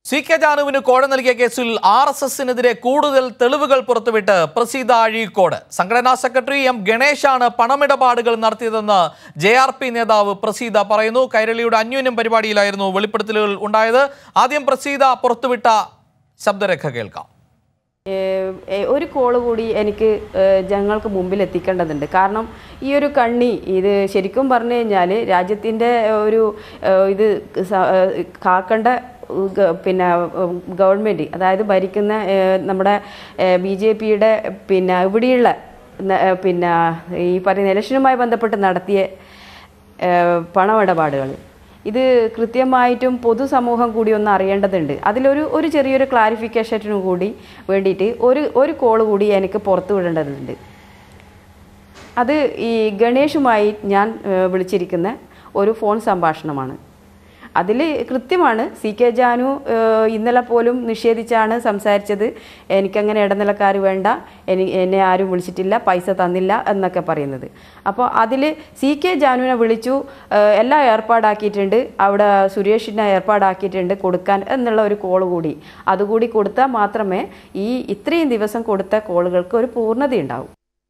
C K ജാനുവിന് കോഴ നൽകിയ കേസിൽ ആർ എസ് എസിനെതിരെ കൂടുതൽ തെളിവുകൾ പുറത്തുവിട്ട് പ്രസീത അഴീക്കോട് സംഘടനാ സെക്രട്ടറി എം ഗണേശാണ് പണമിടപാടുകൾ നടത്തിയതെന്ന് ജെ ആർ പി നേതാവ് പ്രസീത പറയുന്നു കൈരളിയുടെ അന്യോന്യം പരിപാടിയിലായിരുന്നു വെളിപ്പെടുത്തലുകൾ ഉണ്ടായത് ആദ്യം പ്രസീത പുറത്തുവിട്ട ശബ്ദരേഖ കേൾക്കാം ഏഹ് ഏഹ് ഒരു കോള് കൂടി എനിക്ക് ഏഹ് ജനങ്ങൾക്ക് മുമ്പിൽ എത്തിക്കേണ്ടതുണ്ട് കാരണം ഈ ഒരു കണ്ണി ഇത് ശരിക്കും പറഞ്ഞു കഴിഞ്ഞാൽ രാജ്യത്തിൻ്റെ ഒരു ഏഹ് ഇത് സ- ഏഹ് കാക്കേണ്ട ഉ- ഗ- പിന്നെ ഗവൺമെൻറ് അതായത് ഭരിക്കുന്ന ഏഹ് നമ്മുടെ ബി ജെ പിയുടെ പിന്നെ ഇവിടെയുള്ള ന- ഏഹ് പിന്നെ ഈ പറയുന്ന ഇലക്ഷനുമായി ബന്ധപ്പെട്ട് നടത്തിയ ഏഹ് പണമിടപാടുകൾ ഇത് കൃത്യമായിട്ടും പൊതുസമൂഹം കൂടി ഒന്ന് അറിയേണ്ടതുണ്ട് അതിലൊരു ഒരു ചെറിയൊരു ക്ലാരിഫിക്കേഷനും കൂടി വേണ്ടിയിട്ട് ഒരു ഒരു കോൾ കൂടി എനിക്ക് പുറത്തു വിടേണ്ടതുണ്ട് അത് ഈ ഗണേഷുമായി ഞാൻ ഏഹ്, വിളിച്ചിരിക്കുന്ന ഒരു ഫോൺ സംഭാഷണമാണ് അതിൽ കൃത്യമാണ് സി കെ ജാനു ഏഹ്, ഇന്നലെ പോലും നിഷേധിച്ചാണ് സംസാരിച്ചത് എനിക്കങ്ങനെ ഇടനിലക്കാർ വേണ്ട എനി എന്നെ ആരും വിളിച്ചിട്ടില്ല പൈസ തന്നില്ല എന്നൊക്കെ പറയുന്നത് അപ്പോൾ അതിൽ സി കെ ജാനുവിനെ വിളിച്ചു ഏഹ്, എല്ലാം ഏർപ്പാടാക്കിയിട്ടുണ്ട് അവിടെ സുരേഷിനെ ഏർപ്പാടാക്കിയിട്ടുണ്ട് കൊടുക്കാൻ എന്നുള്ള ഒരു കോൾ കൂടി അതുകൂടി കൊടുത്താൽ മാത്രമേ ഈ ഇത്രയും ദിവസം കൊടുത്ത കോളുകൾക്ക് ഒരു പൂർണ്ണതയുണ്ടാവൂ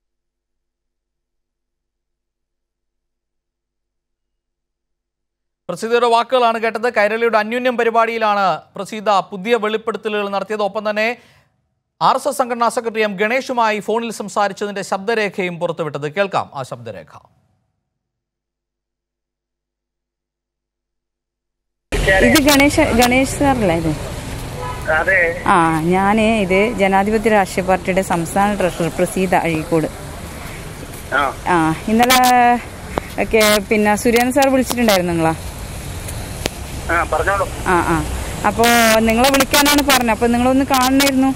പ്രസീതയുടെ വാക്കുകളാണ് കേട്ടത് കൈരളിയുടെ അന്യോന്യം പരിപാടിയിലാണ് പ്രസീത പുതിയ വെളിപ്പെടുത്തലുകൾ നടത്തിയത് ഒപ്പം തന്നെ ആർ എസ് എസ് സംഘടനാ സെക്രട്ടറി എം ഗണേഷുമായി ഫോണിൽ സംസാരിച്ചതിന്റെ ശബ്ദരേഖയും പുറത്തുവിട്ടത് കേൾക്കാം ആ ശബ്ദരേഖ ഇത് ഗണേശ ഗണേഷ് സാറല്ലേ ഇത് അതെ ആ ഞാൻ ഇത് ജനാധിപത്യ രാഷ്ട്രീയ പാർട്ടിയുടെ സംസ്ഥാന ട്രഷറർ പ്രസീത അഴീക്കോട് ആ ആ ഇന്നലെ ഒക്കെ പിന്നെ സുരേന്ദ്രൻ സാർ വിളിച്ചിട്ടുണ്ടായിരുന്നു നിങ്ങളാ ആ പറഞ്ഞോളൂ ആ ആ അപ്പോൾ നിങ്ങളെ വിളിക്കാനാണ് പറഞ്ഞത് അപ്പോൾ നിങ്ങളൊന്ന് കാണണമായിരുന്നു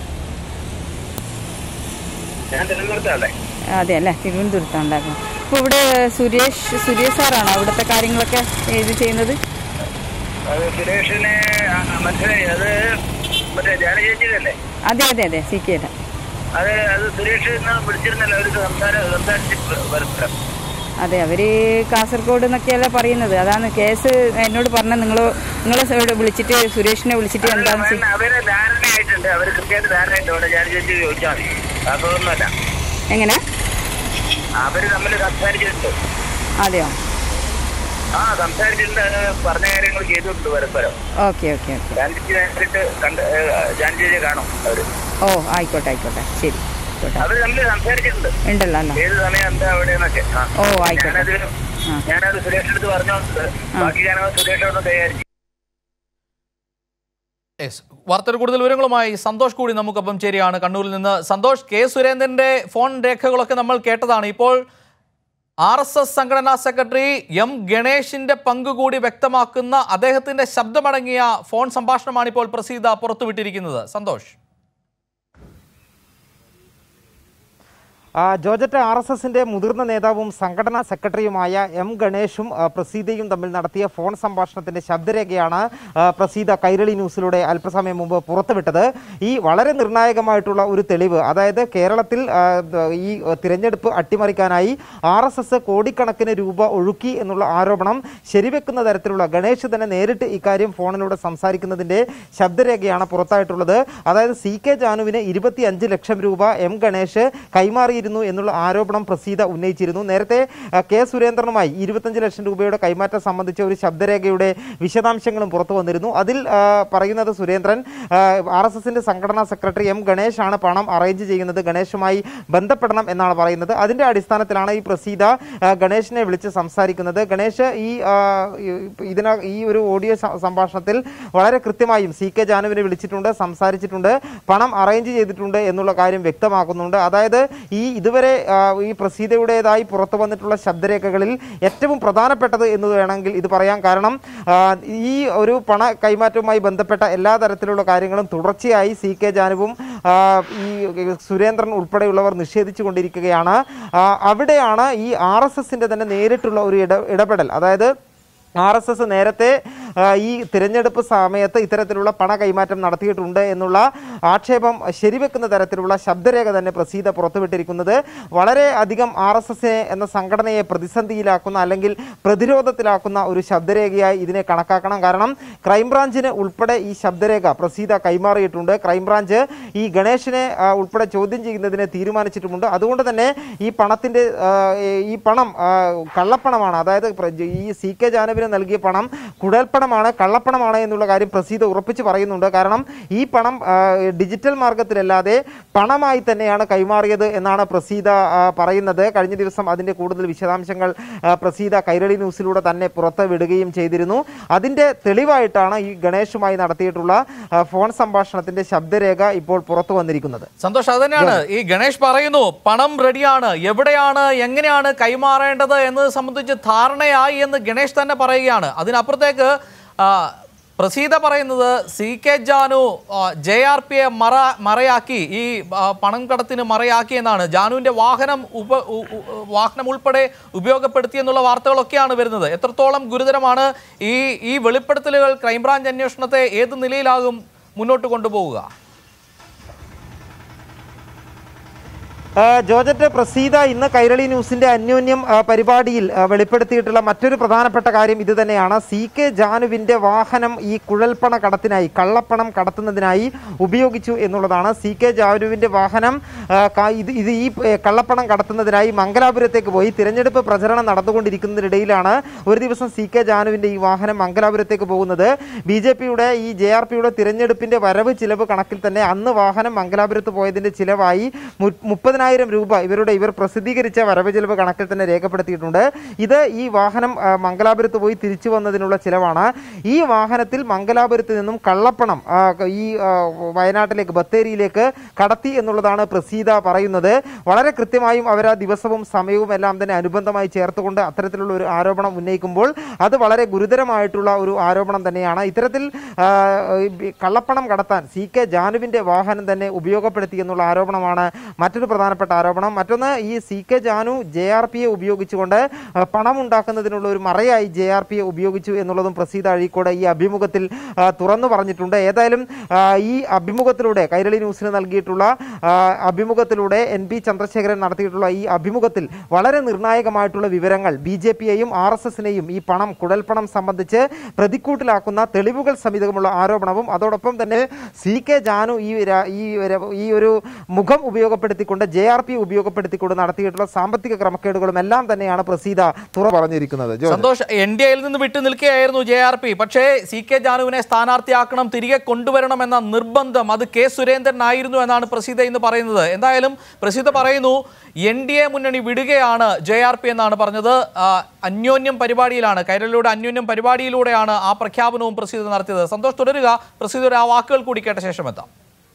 ഞാൻ തിരുവനന്തപുരത്തല്ലേ അതെ അല്ലേ തിരുവനന്തപുരത്തുണ്ടായിരുന്നു അപ്പോൾ ഇവിടെ സുരേഷ് സുരേഷ് സാറാണോ അവിടുത്തെ കാര്യങ്ങളൊക്കെ ഇത് ചെയ്യുന്നത് അത് സുരേഷിനെ ആ, മനസ്സിലായി അത് മറ്റേ ജാനചേച്ചിയിലല്ലേ അതെ അതെ അതെ സി കെയുടെ അത് അത് സുരേഷ് ഇന്ന് വിളിച്ചിരുന്നല്ലോ ഒരു സംസാരം സംസാരിച്ച് പരസ്പരം അതെ അവർ കാസർഗോഡ് എന്നൊക്കെയല്ലേ പറയുന്നത് അതാണ് കേസ് എന്നോട് പറഞ്ഞ നിങ്ങൾ നിങ്ങളെ വിളിച്ചിട്ട് സുരേഷിനെ വിളിച്ചിട്ട് എന്താണെന്ന് ചെയ്യ- അവര് ധാരണയായിട്ടുണ്ട് അവര് കൃത്യമായിട്ട് ധാരണയായിട്ടുണ്ട് ജാനചേച്ചി ചോദിച്ചാൽ മതി അതൊന്നുമല്ല എങ്ങനെ അവര് തമ്മിൽ സംസാരിച്ചിട്ടുണ്ട് അതെയോ ആ സംസാരിച്ചിട്ടുണ്ട് അത് പറഞ്ഞ കാര്യങ്ങൾ ചെയ്തിട്ടുണ്ട് പരസ്പരം ഓക്കെ ഓക്കെ ഓക്കെ ജാനചേച്ചി നേരിട്ട് കണ്ട് ജാനചേച്ചിയെ കാണും അവര് ഓ ആയിക്കോട്ടെ ആയിക്കോട്ടെ ശരി ആയിക്കോട്ടെ അവര് തമ്മിൽ സംസാരിച്ചിട്ടുണ്ട് ഉണ്ടല്ലോ അല്ലോ ഏത് സമയം എന്താ എവിടെയെന്നൊക്കെ ആ. ഓ, ആയിക്കോട്ടെ. ഞാനത് ആ. ഞാനത് സുരേഷിന്റെ അടുത്ത് പറഞ്ഞോണ്ട് ബാക്കി ഞാനത് സുരേഷോട് തയ്യാറി യെസ് വാർത്തയുടെ കൂടുതൽ വിവരങ്ങളുമായി സന്തോഷ് കൂടി നമുക്കൊപ്പം ചേരുകയാണ് കണ്ണൂരിൽ നിന്ന് സന്തോഷ് കെ സുരേന്ദ്രന്റെ ഫോൺ രേഖകളൊക്കെ നമ്മൾ കേട്ടതാണ് ഇപ്പോൾ ആർ എസ് എസ് സംഘടനാ സെക്രട്ടറി എം ഗണേഷിന്റെ പങ്ക് കൂടി വ്യക്തമാക്കുന്ന അദ്ദേഹത്തിന്റെ ശബ്ദമടങ്ങിയ ഫോൺ സംഭാഷണമാണ് ഇപ്പോൾ പ്രസീത പുറത്തുവിട്ടിരിക്കുന്നത് സന്തോഷ് ആ, ജോർജറ്റ് ആർ എസ് എസിന്റെ മുതിർന്ന നേതാവും സംഘടനാ സെക്രട്ടറിയുമായ എം ഗണേഷും ആ, പ്രസീതയും തമ്മിൽ നടത്തിയ ഫോൺ സംഭാഷണത്തിന്റെ ശബ്ദരേഖയാണ് ആ, പ്രസീത കൈരളി ന്യൂസിലൂടെ അല്പസമയം മുമ്പ് പുറത്തുവിട്ടത് ഈ വളരെ നിർണായകമായിട്ടുള്ള ഒരു തെളിവ് അതായത് കേരളത്തിൽ ആ, ദ- ഈ തിരഞ്ഞെടുപ്പ് അട്ടിമറിക്കാനായി ആർ എസ് എസ് കോടിക്കണക്കിന് രൂപ ഒഴുക്കി എന്നുള്ള ആരോപണം ശരിവെക്കുന്ന തരത്തിലുള്ള ഗണേഷ് തന്നെ നേരിട്ട് ഇക്കാര്യം ഫോണിലൂടെ സംസാരിക്കുന്നതിന്റെ ശബ്ദരേഖയാണ് പുറത്തായിട്ടുള്ളത് അതായത് സി കെ ജാനുവിന് ഇരുപത്തി അഞ്ച് ലക്ഷം രൂപ എം ഗണേഷ് കൈമാറിയിരുന്നു എന്നുള്ള ആരോപണം പ്രസീത ഉന്നയിച്ചിരുന്നു നേരത്തെ ആ, കെ സുരേന്ദ്രനുമായി ഇരുപത്തഞ്ച് ലക്ഷം രൂപയുടെ കൈമാറ്റം സംബന്ധിച്ച ഒരു ശബ്ദരേഖയുടെ വിശദാംശങ്ങളും പുറത്തു വന്നിരുന്നു അതിൽ ആ, പറയുന്നത് സുരേന്ദ്രൻ ആർ എസ് എസിന്റെ സംഘടനാ സെക്രട്ടറി എം ഗണേഷ് ആണ് പണം അറേഞ്ച് ചെയ്യുന്നത് ഗണേഷുമായി ബന്ധപ്പെടണം എന്നാണ് പറയുന്നത് അതിന്റെ അടിസ്ഥാനത്തിലാണ് ഈ പ്രസീത ആ, ഗണേഷിനെ വിളിച്ച് സംസാരിക്കുന്നത് ഗണേഷ് ഈ ആ, ഈ- ഇതിന ഈ ഒരു ഓഡിയോ സ- സംഭാഷണത്തിൽ വളരെ കൃത്യമായും സി കെ ജാനുവിനെ വിളിച്ചിട്ടുണ്ട് സംസാരിച്ചിട്ടുണ്ട് പണം അറേഞ്ച് ചെയ്തിട്ടുണ്ട് എന്നുള്ള കാര്യം വ്യക്തമാക്കുന്നുണ്ട് അതായത് ഈ ഇതുവരെ ആ, ഈ പ്രസീതയുടേതായി പുറത്തു വന്നിട്ടുള്ള ശബ്ദരേഖകളിൽ ഏറ്റവും പ്രധാനപ്പെട്ടത് എന്ന് വേണമെങ്കിൽ ഇത് പറയാൻ കാരണം ആ, ഈ ഒരു പണ കൈമാറ്റവുമായി ബന്ധപ്പെട്ട എല്ലാ തരത്തിലുള്ള കാര്യങ്ങളും തുടർച്ചയായി സി കെ ജാനുവും ആ, ഈ സുരേന്ദ്രൻ ഉൾപ്പെടെയുള്ളവർ നിഷേധിച്ചു കൊണ്ടിരിക്കുകയാണ് ആ, അവിടെയാണ് ഈ ആർ എസ് എസിന്റെ തന്നെ നേരിട്ടുള്ള ഒരു ഇട ഇടപെടൽ അതായത് ആർ എസ് എസ് നേരത്തെ ആ, ഈ തിരഞ്ഞെടുപ്പ് സമയത്ത് ഇത്തരത്തിലുള്ള പണ കൈമാറ്റം നടത്തിയിട്ടുണ്ട് എന്നുള്ള ആക്ഷേപം ശരിവെക്കുന്ന തരത്തിലുള്ള ശബ്ദരേഖ തന്നെ പ്രസീത പുറത്തുവിട്ടിരിക്കുന്നത് വളരെ അധികം ആർ എസ് എസ് എന്ന സംഘടനയെ പ്രതിസന്ധിയിലാക്കുന്ന അല്ലെങ്കിൽ പ്രതിരോധത്തിലാക്കുന്ന ഒരു ശബ്ദരേഖയായി ഇതിനെ കണക്കാക്കണം കാരണം ക്രൈംബ്രാഞ്ചിന് ഉൾപ്പെടെ ഈ ശബ്ദരേഖ പ്രസീത കൈമാറിയിട്ടുണ്ട് ക്രൈംബ്രാഞ്ച് ഈ ഗണേഷിനെ ആ, ഉൾപ്പെടെ ചോദ്യം ചെയ്യുന്നതിന് തീരുമാനിച്ചിട്ടുമുണ്ട് അതുകൊണ്ട് തന്നെ ഈ പണത്തിൻ്റെ ആ, ഈ പണം ആ, കള്ളപ്പണമാണ് അതായത് പ്ര- ഈ സി കെ ജാനവിന് നൽകിയ പണം കുഴൽപ്പണമാണ് കള്ളപ്പണമാണ് എന്നുള്ള കാര്യം പ്രസീത ഉറപ്പിച്ച് പറയുന്നുണ്ട് കാരണം ഈ പണം ആ, ഡിജിറ്റൽ മാർഗത്തിലല്ലാതെ പണമായി തന്നെയാണ് കൈമാറിയത് എന്നാണ് പ്രസീത ആ, പറയുന്നത് കഴിഞ്ഞ ദിവസം അതിൻ്റെ കൂടുതൽ വിശദാംശങ്ങൾ ആ, പ്രസീത കൈരളി ന്യൂസിലൂടെ തന്നെ പുറത്ത് വിടുകയും ചെയ്തിരുന്നു അതിൻ്റെ തെളിവായിട്ടാണ് ഈ ഗണേഷുമായി നടത്തിയിട്ടുള്ള ആ, ഫോൺ സംഭാഷണത്തിന്റെ ശബ്ദരേഖ ഇപ്പോൾ പുറത്തു വന്നിരിക്കുന്നത് സന്തോഷ് അത് തന്നെയാണ് ഈ ഗണേഷ് പറയുന്നു പണം റെഡിയാണ് എവിടെയാണ് എങ്ങനെയാണ് കൈമാറേണ്ടത് എന്നത് സംബന്ധിച്ച് ധാരണയായി എന്ന് ഗണേഷ് തന്നെ പറയുകയാണ് അതിനപ്പുറത്തേക്ക് ആ, പ്രസീത പറയുന്നത് C K Janu J R പിയെ മറ മറയാക്കി ഈ ആ, പണം കടത്തിന് മറയാക്കി എന്നാണ് ജാനുവിന്റെ വാഹനം ഉപ ഉ- ഉ- വാഹനം ഉൾപ്പെടെ ഉപയോഗപ്പെടുത്തി എന്നുള്ള വാർത്തകളൊക്കെയാണ് വരുന്നത് എത്രത്തോളം ഗുരുതരമാണ് ഈ ഈ വെളിപ്പെടുത്തലുകൾ ക്രൈംബ്രാഞ്ച് അന്വേഷണത്തെ ഏത് നിലയിലാകും മുന്നോട്ട് കൊണ്ടുപോവുക ആ, ജോർജറ്റ് പ്രസീത ഇന്ന് കൈരളി ന്യൂസിന്റെ അന്യോന്യം ആ, പരിപാടിയിൽ ആ, വെളിപ്പെടുത്തിയിട്ടുള്ള മറ്റൊരു പ്രധാനപ്പെട്ട കാര്യം ഇത് തന്നെയാണ് സി കെ ജാനുവിന്റെ വാഹനം ഈ കുഴൽപ്പണ കടത്തിനായി കള്ളപ്പണം കടത്തുന്നതിനായി ഉപയോഗിച്ചു എന്നുള്ളതാണ് സി കെ ജാനുവിന്റെ വാഹനം ആ, ക- ഇത് ഇത് ഈ ഏ, കള്ളപ്പണം കടത്തുന്നതിനായി മംഗലാപുരത്തേക്ക് പോയി തിരഞ്ഞെടുപ്പ് പ്രചരണം നടന്നുകൊണ്ടിരിക്കുന്നതിനിടയിലാണ് ഒരു ദിവസം സി കെ ജാനുവിന്റെ ഈ വാഹനം മംഗലാപുരത്തേക്ക് പോകുന്നത് ബി ജെ പിയുടെ ഈ ജെ ആർ പിയുടെ തിരഞ്ഞെടുപ്പിന്റെ വരവ് ചിലവ് കണക്കിൽ തന്നെ അന്ന് വാഹനം മംഗലാപുരത്ത് പോയതിന്റെ ചിലവായി മു- മുപ്പതിനായിരം രൂപ ഇവരുടെ ഇവർ പ്രസിദ്ധീകരിച്ച വരവ് ചിലവ് കണക്കിൽ തന്നെ രേഖപ്പെടുത്തിയിട്ടുണ്ട് ഇത് ഈ വാഹനം ആ, മംഗലാപുരത്ത് പോയി തിരിച്ചു വന്നതിനുള്ള ചിലവാണ് ഈ വാഹനത്തിൽ മംഗലാപുരത്ത് നിന്നും കള്ളപ്പണം ആ, ഈ ആ, വയനാട്ടിലേക്ക് ബത്തേരിയിലേക്ക് കടത്തി എന്നുള്ളതാണ് പ്രസീത പറയുന്നത് വളരെ കൃത്യമായും അവർ ആ ദിവസവും സമയവും എല്ലാം തന്നെ അനുബന്ധമായി ചേർത്തുകൊണ്ട് അത്തരത്തിലുള്ള ഒരു ആരോപണം ഉന്നയിക്കുമ്പോൾ അത് വളരെ ഗുരുതരമായിട്ടുള്ള ഒരു ആരോപണം തന്നെയാണ് ഇത്തരത്തിൽ ആ, ഈ കള്ളപ്പണം കടത്താൻ സി കെ ജാനുവിൻ്റെ വാഹനം തന്നെ ഉപയോഗപ്പെടുത്തി എന്നുള്ള ആരോപണമാണ് മറ്റൊരു പ്രധാനപ്പെട്ട ആരോപണം മറ്റൊന്ന് ഈ C K Janu J R പിയെ ഉപയോഗിച്ചുകൊണ്ട് ആ, പണം ഉണ്ടാക്കുന്നതിനുള്ള ഒരു മറയായി ജെ ആർ പിയെ ഉപയോഗിച്ചു എന്നുള്ളതും പ്രസീത അഴീക്കോട് ഈ അഭിമുഖത്തിൽ ആ, തുറന്നു പറഞ്ഞിട്ടുണ്ട് ഏതായാലും ആ, ഈ അഭിമുഖത്തിലൂടെ കൈരളി ന്യൂസിന് നൽകിയിട്ടുള്ള ആ, അഭിമുഖത്തിലൂടെ എൻ പി ചന്ദ്രശേഖരൻ നടത്തിയിട്ടുള്ള ഈ അഭിമുഖത്തിൽ വളരെ നിർണായകമായിട്ടുള്ള വിവരങ്ങൾ ബി ജെ പിയെയും ആർ എസ് എസിനെയും ഈ പണം കുഴൽപ്പണം സംബന്ധിച്ച് പ്രതിക്കൂട്ടിലാക്കുന്ന തെളിവുകൾ സമിതമുള്ള ആരോപണവും അതോടൊപ്പം തന്നെ സി കെ ജാനു ഈ ര- ഈ ഒരു- ഈ ഒരു മുഖം ഉപയോഗപ്പെടുത്തിക്കൊണ്ട് ജെ ആർ പി ഉപയോഗപ്പെടുത്തിക്കൊണ്ട് നടത്തിയിട്ടുള്ള സാമ്പത്തിക ക്രമക്കേടുകളും എല്ലാം തന്നെയാണ് പ്രസീത തുറ പറഞ്ഞിരിക്കുന്നത് ജോർജ്. സന്തോഷ് എൻ ഡി എയിൽ നിന്ന് വിട്ടു നിൽക്കുകയായിരുന്നു ജെ ആർ പി പക്ഷേ സി കെ ജാനുവിനെ സ്ഥാനാർത്ഥിയാക്കണം തിരികെ കൊണ്ടുവരണം എന്ന നിർബന്ധം അത് കെ സുരേന്ദ്രൻ ആയിരുന്നു എന്നാണ് പ്രസീത ഇന്ന് പറയുന്നത് എന്തായാലും പ്രസീത പറയുന്നു എൻ ഡി എ മുന്നണി വിടുകയാണ് ജെ ആർ പി എന്നാണ് പറഞ്ഞത് ആ, അന്യോന്യം പരിപാടിയിലാണ് കൈരളിയുടെ അന്യോന്യം പരിപാടിയിലൂടെയാണ് ആ പ്രഖ്യാപനവും പ്രസീത നടത്തിയത് സന്തോഷ് തുടരുക പ്രസീതയുടെ ആ വാക്കുകൾ കൂടി കേട്ട ശേഷം എത്താം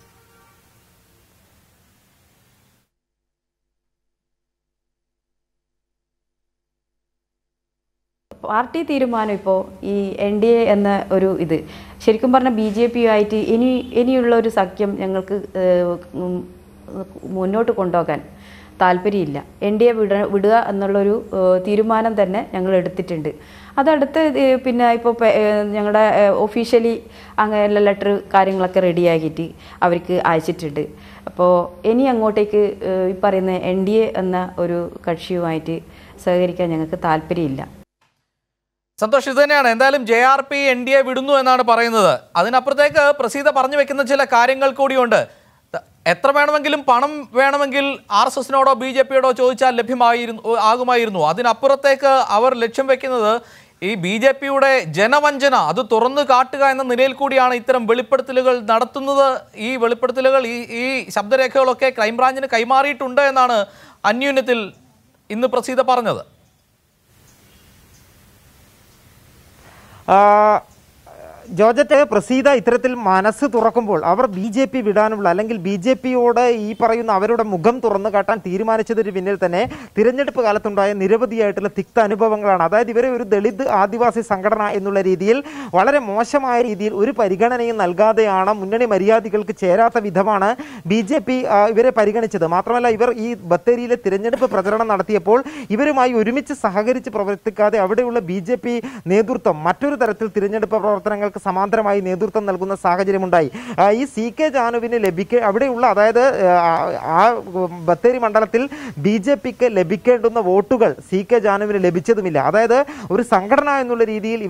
പാർട്ടി തീരുമാനം ഇപ്പോൾ ഈ എൻ ഡി എ എന്ന ഒരു ഇത് ശരിക്കും പറഞ്ഞാൽ ബി ജെ പിയുമായിട്ട് ഇനി ഇനിയുള്ള ഒരു സഖ്യം ഞങ്ങൾക്ക് ഏഹ്, ഉം, മുന്നോട്ട് കൊണ്ടുപോകാൻ താല്പര്യമില്ല എൻ ഡി എ വിട വിടുക എന്നുള്ളൊരു ഏഹ്, തീരുമാനം തന്നെ ഞങ്ങൾ എടുത്തിട്ടുണ്ട് അതടുത്ത് ഇത് പിന്നെ ഇപ്പോൾ ഞങ്ങളുടെ ഒഫീഷ്യലി അങ്ങനെ ലെറ്റർ കാര്യങ്ങളൊക്കെ റെഡിയാക്കിയിട്ട് അവർക്ക് അയച്ചിട്ടുണ്ട് അപ്പോൾ ഇനി അങ്ങോട്ടേക്ക് ഏഹ്, ഈ പറയുന്ന എൻ ഡി എ എന്ന ഒരു കക്ഷിയുമായിട്ട് സഹകരിക്കാൻ ഞങ്ങൾക്ക് താല്പര്യമില്ല സന്തോഷ് ഇത് തന്നെയാണ് എന്തായാലും J R P N D A വിടുന്നു എന്നാണ് പറയുന്നത് അതിനപ്പുറത്തേക്ക് പ്രസീത പറഞ്ഞു വെക്കുന്ന ചില കാര്യങ്ങൾ കൂടിയുണ്ട് ത- എത്ര വേണമെങ്കിലും പണം വേണമെങ്കിൽ ആർ എസ് എസിനോടോ ബി ജെ പിയോടോ ചോദിച്ചാൽ ലഭ്യമായിരുന്നു ആകുമായിരുന്നു അതിനപ്പുറത്തേക്ക് അവർ ലക്ഷ്യം വെക്കുന്നത് ഈ ബി ജെ പിയുടെ ജനവഞ്ചന അത് തുറന്നു കാട്ടുക എന്ന നിലയിൽ കൂടിയാണ് ഇത്തരം വെളിപ്പെടുത്തലുകൾ നടത്തുന്നത് ഈ വെളിപ്പെടുത്തലുകൾ ഈ ഈ ശബ്ദരേഖകളൊക്കെ ക്രൈംബ്രാഞ്ചിന് കൈമാറിയിട്ടുണ്ട് എന്നാണ് അന്യൂന്യത്തിൽ ഇന്ന് പ്രസീത പറഞ്ഞത് ആ, ജോർജറ്റ് പ്രസീത ഇത്തരത്തിൽ മനസ്സ് തുറക്കുമ്പോൾ അവർ ബി ജെ പി വിടാനുള്ള അല്ലെങ്കിൽ ബി ജെ പിയോട് ഈ പറയുന്ന അവരുടെ മുഖം തുറന്നു കാട്ടാൻ തീരുമാനിച്ചതിന് പിന്നിൽ തന്നെ തിരഞ്ഞെടുപ്പ് കാലത്തുണ്ടായ നിരവധിയായിട്ടുള്ള തിക്ത അനുഭവങ്ങളാണ് അതായത് ഇവരെ ഒരു ദളിത് ആദിവാസി സംഘടന എന്നുള്ള രീതിയിൽ വളരെ മോശമായ രീതിയിൽ ഒരു പരിഗണനയും നൽകാതെയാണ് മുന്നണി മര്യാദകൾക്ക് ചേരാത്ത വിധമാണ് ബി ജെ പി ഇവരെ പരിഗണിച്ചത് മാത്രമല്ല ഇവർ ഈ ബത്തേരിയിലെ തിരഞ്ഞെടുപ്പ് പ്രചരണം നടത്തിയപ്പോൾ ഇവരുമായി ഒരുമിച്ച് സഹകരിച്ച് പ്രവർത്തിക്കാതെ അവിടെയുള്ള ബി ജെ പി നേതൃത്വം മറ്റൊരു തരത്തിൽ തിരഞ്ഞെടുപ്പ് പ്രവർത്തനങ്ങൾക്ക് സമാന്തരമായി നേതൃത്വം നൽകുന്ന സാഹചര്യമുണ്ടായി ആ, ഈ സി കെ ജാനുവിന് ലഭിക്ക അവിടെയുള്ള അതായത് ആ, ആ ബത്തേരി മണ്ഡലത്തിൽ ബി ജെ പിക്ക് ലഭിക്കേണ്ടുന്ന വോട്ടുകൾ സി കെ ജാനുവിന് ലഭിച്ചതുമില്ല അതായത് ഒരു സംഘടന എന്നുള്ള രീതിയിൽ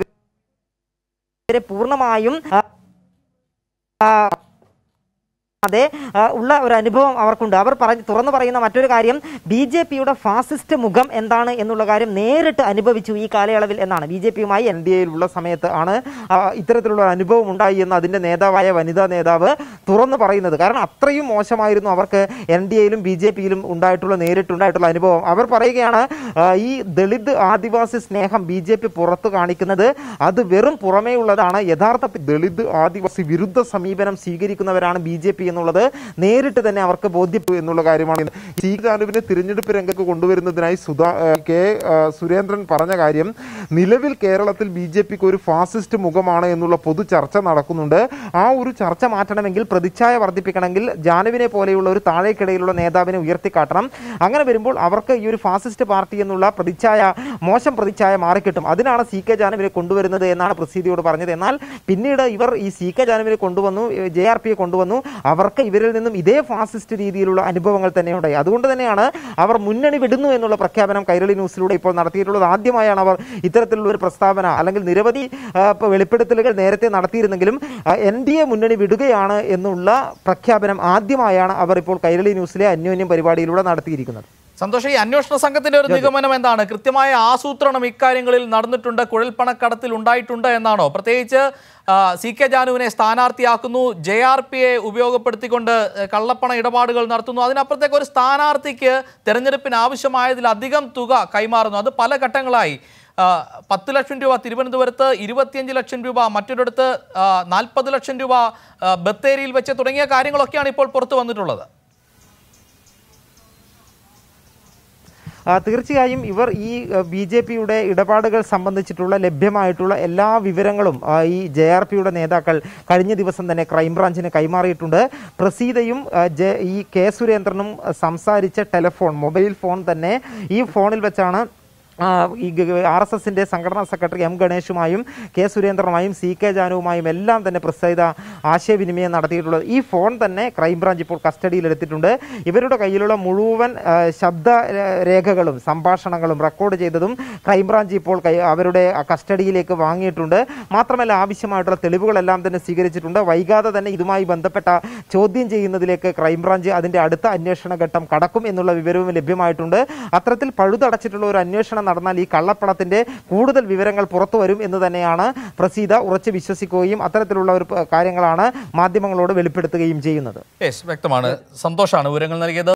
ഇവരെ പൂർണ്ണമായും ആ, ആ, അതെ ആ, ഉള്ള ഒരു അനുഭവം അവർക്കുണ്ട് അവർ പറഞ്ഞ് തുറന്നു പറയുന്ന മറ്റൊരു കാര്യം ബി ജെ പിയുടെ ഫാസിസ്റ്റ് മുഖം എന്താണ് എന്നുള്ള കാര്യം നേരിട്ട് അനുഭവിച്ചു ഈ കാലയളവിൽ എന്നാണ് ബി ജെ പിയുമായി എൻ ഡി എയിലുള്ള സമയത്ത് ആണ് ആ, ഇത്തരത്തിലുള്ള ഒരു അനുഭവം ഉണ്ടായി എന്ന് അതിൻ്റെ നേതാവായ വനിതാ നേതാവ് തുറന്നു പറയുന്നത് കാരണം അത്രയും മോശമായിരുന്നു അവർക്ക് എൻ ഡി എയിലും ബി ജെ പിയിലും ഉണ്ടായിട്ടുള്ള നേരിട്ടുണ്ടായിട്ടുള്ള അനുഭവം അവർ പറയുകയാണ് ആ, ഈ ദളിത് ആദിവാസി സ്നേഹം ബി ജെ പി പുറത്തു കാണിക്കുന്നത് അത് വെറും പുറമേ ഉള്ളതാണ് യഥാർത്ഥത്തിൽ ദളിത് ആദിവാസി വിരുദ്ധ സമീപനം സ്വീകരിക്കുന്നവരാണ് ബി ജെ പി എന്നുള്ളത് നേരിട്ട് തന്നെ അവർക്ക് ബോധ്യപ്പെട്ടു എന്നുള്ള കാര്യമാണ് സി ജാനുവിനെ തിരഞ്ഞെടുപ്പ് രംഗത്ത് കൊണ്ടുവരുന്നതിനായി സുധാ ആ, കെ ആ, സുരേന്ദ്രൻ പറഞ്ഞ കാര്യം നിലവിൽ കേരളത്തിൽ ബി ജെ പിക്ക് ഒരു ഫാസിസ്റ്റ് മുഖമാണ് എന്നുള്ള പൊതു ചർച്ച നടക്കുന്നുണ്ട് ആ ഒരു ചർച്ച മാറ്റണമെങ്കിൽ പ്രതിച്ഛായ വർദ്ധിപ്പിക്കണമെങ്കിൽ ജാനുവിനെ പോലെയുള്ള ഒരു താഴേക്കിടയിലുള്ള നേതാവിനെ ഉയർത്തിക്കാട്ടണം അങ്ങനെ വരുമ്പോൾ അവർക്ക് ഈ ഒരു ഫാസിസ്റ്റ് പാർട്ടി എന്നുള്ള പ്രതിച്ഛായ മോശം പ്രതിച്ഛായ മാറിക്കിട്ടും അതിനാണ് സി കെ ജാനുവിനെ കൊണ്ടുവരുന്നത് എന്നാണ് പ്രസിദ്ധിയോട് പറഞ്ഞത് എന്നാൽ പിന്നീട് ഇവർ ഈ സി കെ ജാനുവിനെ കൊണ്ടുവന്നു ജെ ആർ പിയെ കൊണ്ടുവന്നു അവർക്ക് ഇവരിൽ നിന്നും ഇതേ ഫാസിസ്റ്റ് രീതിയിലുള്ള അനുഭവങ്ങൾ തന്നെ ഉണ്ടായി അതുകൊണ്ട് തന്നെയാണ് അവർ മുന്നണി വിടുന്നു എന്നുള്ള പ്രഖ്യാപനം കൈരളി ന്യൂസിലൂടെ ഇപ്പോൾ നടത്തിയിട്ടുള്ളത് ആദ്യമായാണ് അവർ ഇത്തരത്തിലുള്ള ഒരു പ്രസ്താവന അല്ലെങ്കിൽ നിരവധി ആ, ഇപ്പൊ വെളിപ്പെടുത്തലുകൾ നേരത്തെ നടത്തിയിരുന്നെങ്കിലും എൻ ഡി എ മുന്നണി വിടുകയാണ് എന്നുള്ള പ്രഖ്യാപനം ആദ്യമായാണ് അവർ ഇപ്പോൾ കൈരളി ന്യൂസിലെ അന്യോന്യം പരിപാടിയിലൂടെ നടത്തിയിരിക്കുന്നത് സന്തോഷം ഈ അന്വേഷണ സംഘത്തിന്റെ ഒരു നിഗമനം എന്താണ് കൃത്യമായ ആസൂത്രണം ഇക്കാര്യങ്ങളിൽ നടന്നിട്ടുണ്ട് കുഴൽപ്പണക്കടത്തിൽ ഉണ്ടായിട്ടുണ്ട് എന്നാണോ പ്രത്യേകിച്ച് ആ, സി കെ ജാനുവിനെ സ്ഥാനാർത്ഥിയാക്കുന്നു ജെ ആർ പിയെ ഉപയോഗപ്പെടുത്തിക്കൊണ്ട് ഏഹ്, കള്ളപ്പണ ഇടപാടുകൾ നടത്തുന്നു അതിനപ്പുറത്തേക്ക് ഒരു സ്ഥാനാർത്ഥിക്ക് തെരഞ്ഞെടുപ്പിന് ആവശ്യമായതിലധികം തുക കൈമാറുന്നു അത് പല ഘട്ടങ്ങളായി ആ, പത്ത് ലക്ഷം രൂപ തിരുവനന്തപുരത്ത് ഇരുപത്തിയഞ്ച് ലക്ഷം രൂപ മറ്റൊരിടത്ത് നാൽപ്പത് ലക്ഷം രൂപ ആ, ബത്തേരിയിൽ വെച്ച് തുടങ്ങിയ കാര്യങ്ങളൊക്കെയാണ് ഇപ്പോൾ പുറത്തു വന്നിട്ടുള്ളത് ആ, തീർച്ചയായും ഇവർ ഈ ബി ജെ പിയുടെ ഇടപാടുകൾ സംബന്ധിച്ചിട്ടുള്ള ലഭ്യമായിട്ടുള്ള എല്ലാ വിവരങ്ങളും ആ, ഈ ജെ ആർ പിയുടെ നേതാക്കൾ കഴിഞ്ഞ ദിവസം തന്നെ ക്രൈംബ്രാഞ്ചിന് കൈമാറിയിട്ടുണ്ട് പ്രസീതയും ആ, ജെ- ഈ കെ സുരേന്ദ്രനും ആ, സംസാരിച്ച ടെലിഫോൺ മൊബൈൽ ഫോൺ തന്നെ ഈ ഫോണിൽ വെച്ചാണ് ആ, ഈ ആർ എസ് എസിൻ്റെ സംഘടനാ സെക്രട്ടറി എം ഗണേഷുമായും കെ സുരേന്ദ്രനുമായും സി കെ ജാനുവുമായും എല്ലാം തന്നെ പ്രസ്തുത ആശയവിനിമയം നടത്തിയിട്ടുള്ളത് ഈ ഫോൺ തന്നെ ക്രൈംബ്രാഞ്ച് ഇപ്പോൾ കസ്റ്റഡിയിലെടുത്തിട്ടുണ്ട് ഇവരുടെ കയ്യിലുള്ള മുഴുവൻ ആ, ശബ്ദ ര- രേഖകളും സംഭാഷണങ്ങളും റെക്കോർഡ് ചെയ്തതും ക്രൈംബ്രാഞ്ച് ഇപ്പോൾ കൈ അവരുടെ ആ കസ്റ്റഡിയിലേക്ക് വാങ്ങിയിട്ടുണ്ട് മാത്രമല്ല ആവശ്യമായിട്ടുള്ള തെളിവുകളെല്ലാം തന്നെ സ്വീകരിച്ചിട്ടുണ്ട് വൈകാതെ തന്നെ ഇതുമായി ബന്ധപ്പെട്ട ചോദ്യം ചെയ്യുന്നതിലേക്ക് ക്രൈംബ്രാഞ്ച് അതിൻ്റെ അടുത്ത അന്വേഷണ ഘട്ടം കടക്കും എന്നുള്ള വിവരവും ലഭ്യമായിട്ടുണ്ട് അത്തരത്തിൽ പഴുതടച്ചിട്ടുള്ള ഒരു അന്വേഷണം നടന്നാൽ ഈ കള്ളപ്പണത്തിൻ്റെ കൂടുതൽ വിവരങ്ങൾ പുറത്തു വരും എന്ന് തന്നെയാണ് പ്രസീത ഉറച്ച് വിശ്വസിക്കുകയും അത്തരത്തിലുള്ള ഒരു പ- കാര്യങ്ങളാണ് മാധ്യമങ്ങളോട് വെളിപ്പെടുത്തുകയും ചെയ്യുന്നത് യെസ് വ്യക്തമാണ് സന്തോഷാണ് വിവരങ്ങൾ നൽകിയത്